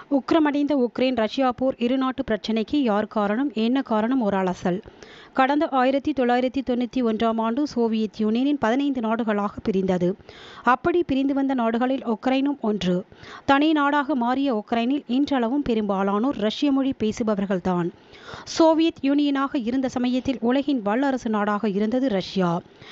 உக்கிரமடைந்த Ukraine Russia போர் இருநாட்டு பிரச்சினைக்கு யார் காரணம் என்ன காரணம் ஒரு அலசல் கடந்த ஆயிரத்தி தொள்ளாயிரத்தி தொண்ணூற்றி ஒன்றாம் ஆண்டு சோவியத் யூனியனின் பதினைந்து நாடுகளாக பிரிந்தது அப்படி பிரிந்து வந்த நாடுகளில் உக்ரைனும் ஒன்று தனி நாடாக மாறிய உக்ரைனில் இன்றளவும் பெரும்பாலானோர் ரஷ்ய மொழி பேசுபவர்கள்தான் சோவியத் யூனியனாக இருந்த சமயத்தில் உலகின் வல்லரசு நாடாக இருந்தது ரஷ்யா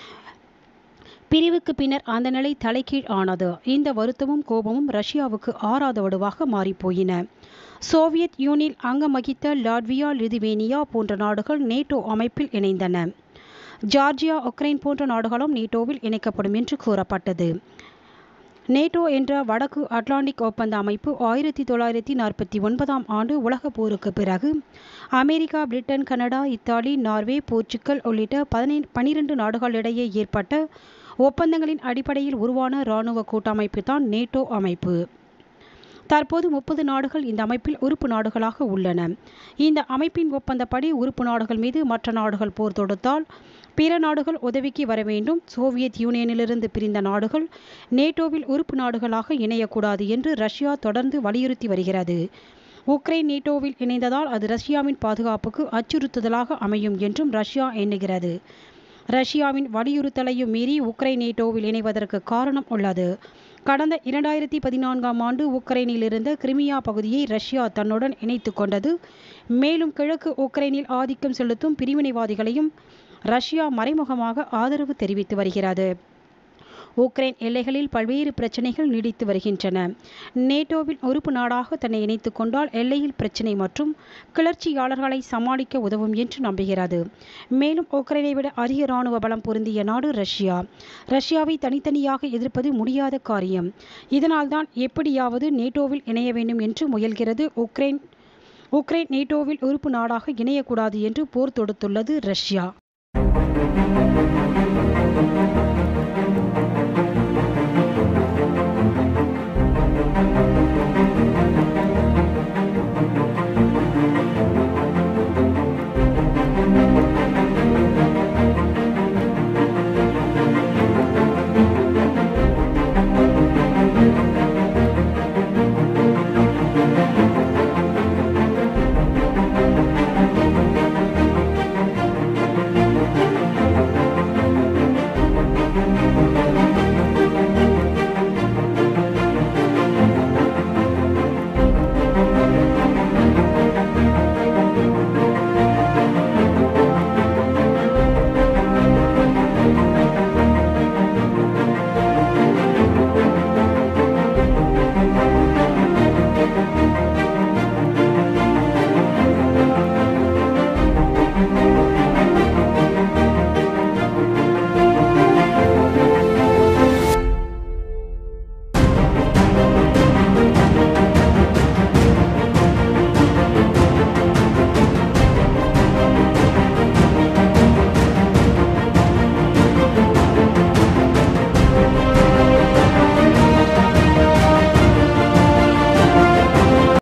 பிரிவுக்கு பின்னர் அந்த நிலை தலைகீழ் ஆனது இந்த வருத்தமும் கோபமும் ரஷ்யாவுக்கு ஆறாத வடுவாக மாறிப்போயின சோவியத் யூனியன் அங்கம் வகித்த லாட்வியா லிதுவேனியா போன்ற நாடுகள் நேட்டோ அமைப்பில் இணைந்தன ஜார்ஜியா உக்ரைன் போன்ற நாடுகளும் நேட்டோவில் இணைக்கப்படும் என்று கூறப்பட்டது நேட்டோ என்ற வடக்கு அட்லாண்டிக் ஒப்பந்த அமைப்பு ஆயிரத்தி தொள்ளாயிரத்தி நாற்பத்தி ஒன்பதாம் ஆண்டு உலகப் போருக்கு பிறகு America Britain Canada Italy Norway Portugal உள்ளிட்ட பதினை பனிரெண்டு நாடுகளிடையே ஏற்பட்ட ஒப்பந்தங்களின் அடிப்படையில் உருவான இராணுவ கூட்டமைப்பு தான் நேட்டோ அமைப்பு தற்போது முப்பது நாடுகள் இந்த அமைப்பில் உறுப்பு நாடுகளாக உள்ளன இந்த அமைப்பின் ஒப்பந்தப்படி உறுப்பு நாடுகள் மீது மற்ற நாடுகள் போர் தொடுத்தால் பிற நாடுகள் உதவிக்கு வர வேண்டும் சோவியத் யூனியனிலிருந்து பிரிந்த நாடுகள் நேட்டோவில் உறுப்பு நாடுகளாக இணையக்கூடாது என்று ரஷ்யா தொடர்ந்து வலியுறுத்தி வருகிறது உக்ரைன் நேட்டோவில் இணைந்ததால் அது ரஷ்யாவின் பாதுகாப்புக்கு அச்சுறுத்துதலாக அமையும் என்றும் ரஷ்யா எண்ணுகிறது ரஷ்யாவின் வலியுறுத்தலையும் மீறி உக்ரைன் நேட்டோவில் இணைவதற்கு காரணம் உள்ளது கடந்த இரண்டாயிரத்தி பதினான்காம் ஆண்டு உக்ரைனில் இருந்த கிரிமியா பகுதியை ரஷ்யா தன்னுடன் இணைத்து கொண்டது மேலும் கிழக்கு உக்ரைனில் ஆதிக்கம் செலுத்தும் பிரிவினைவாதிகளையும் ரஷ்யா மறைமுகமாக ஆதரவு தெரிவித்து வருகிறது உக்ரைன் எல்லைகளில் பல்வேறு பிரச்சனைகள் நீடித்து வருகின்றன நேட்டோவின் உறுப்பு நாடாக தன்னை இணைத்து கொண்டால் எல்லையில் பிரச்சினை மற்றும் கிளர்ச்சியாளர்களை சமாளிக்க உதவும் என்று நம்புகிறது மேலும் உக்ரைனை விட அதிக இராணுவ பலம் பொருந்திய நாடு ரஷ்யா ரஷ்யாவை தனித்தனியாக எதிர்ப்பது முடியாத காரியம் இதனால்தான் எப்படியாவது நேட்டோவில் இணைய வேண்டும் என்று முயல்கிறது உக்ரைன் உக்ரைன் நேட்டோவில் உறுப்பு நாடாக இணையக்கூடாது என்று போர் தொடுத்துள்ளது ரஷ்யா